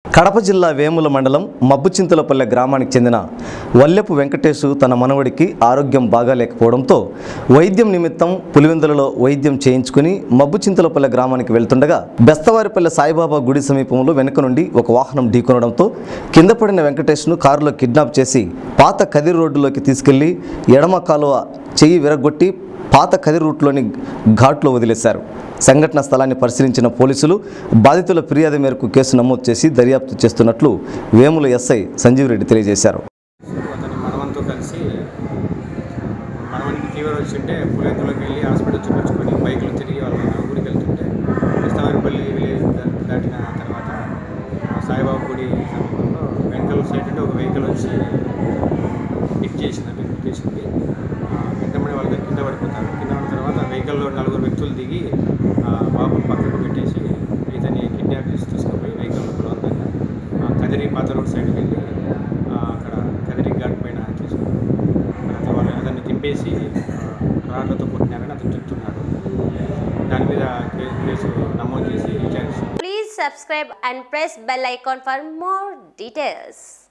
కడప జిల్లా వేముల మండలం మబ్బుచింతలపల్లె గ్రామానికి చెందిన వల్లెపు వెంకటేశు తన మనవడికి ఆరోగ్యం బాగాలేకపోవడంతో వైద్యం నిమిత్తం పులివెందులలో వైద్యం చేయించుకుని మబ్బుచింతలపల్లె గ్రామానికి వెళ్తుండగా బెస్తవారిపల్లె సాయిబాబా గుడి సమీపంలో వెనుక నుండి ఒక వాహనం ఢీకొనడంతో కింద పడిన వెంకటేష్ను కారులో కిడ్నాప్ చేసి పాత కదిరి రోడ్డులోకి తీసుకెళ్లి ఎడమ కాలువ చెయ్యి విరగొట్టి పాత కదిరి రూట్లోని ఘాట్లో వదిలేశారు సంఘటన స్థలాన్ని పరిశీలించిన పోలీసులు బాధితుల ఫిర్యాదు మేరకు కేసు నమోదు చేసి దర్యాప్తు చేస్తున్నట్లు వేముల ఎస్ఐ సంజీవ్ రెడ్డి తెలియజేశారు అతని మనవంతో కలిసి మనవనికి ఫీవర్ వచ్చింటే పులివెందులోకి వెళ్ళి హాస్పిటల్ చూపించుకొని బైక్లో తిరిగి వాళ్ళ ఊరికి వెళ్తుంటే కృష్ణవారిపల్లి విలేజ్ దా- దాటిన తర్వాత ఆ సాయిబాబా గుడి సమీపంలో వెంకల్ సైడ్ నుండి ఒక వెహికల్ వచ్చి హిట్ చేసిందండి హిట్ చేసింది ఆ, వెంటనే వాళ్ళు కింద పడిపోతారు కింద పడిన తర్వాత వెహికల్లో నలుగురు వ్యక్తులు దిగి ఆ బాబుని పక్కకు పెట్టేసి ఇతన్ని కిడ్నాప్ చేసి తీసుకుపోయి వెహికల్లో బలవంతంగా ఆ, కదిరి పాత రోడ్ సైడ్కి వెళ్ళి ఆ, అక్కడ కదిరి ఘాట్ పైన తీసుకుని తర్వాత వాళ్ళు అతన్ని దింపేసి ఆ, రాళ్లతో కొట్టినారని అతను చెప్తున్నాడు దాని మీద కే- కేసు నమోదు చేసి విచారిస్తున్నాం Please subscribe and press bell icon for more details.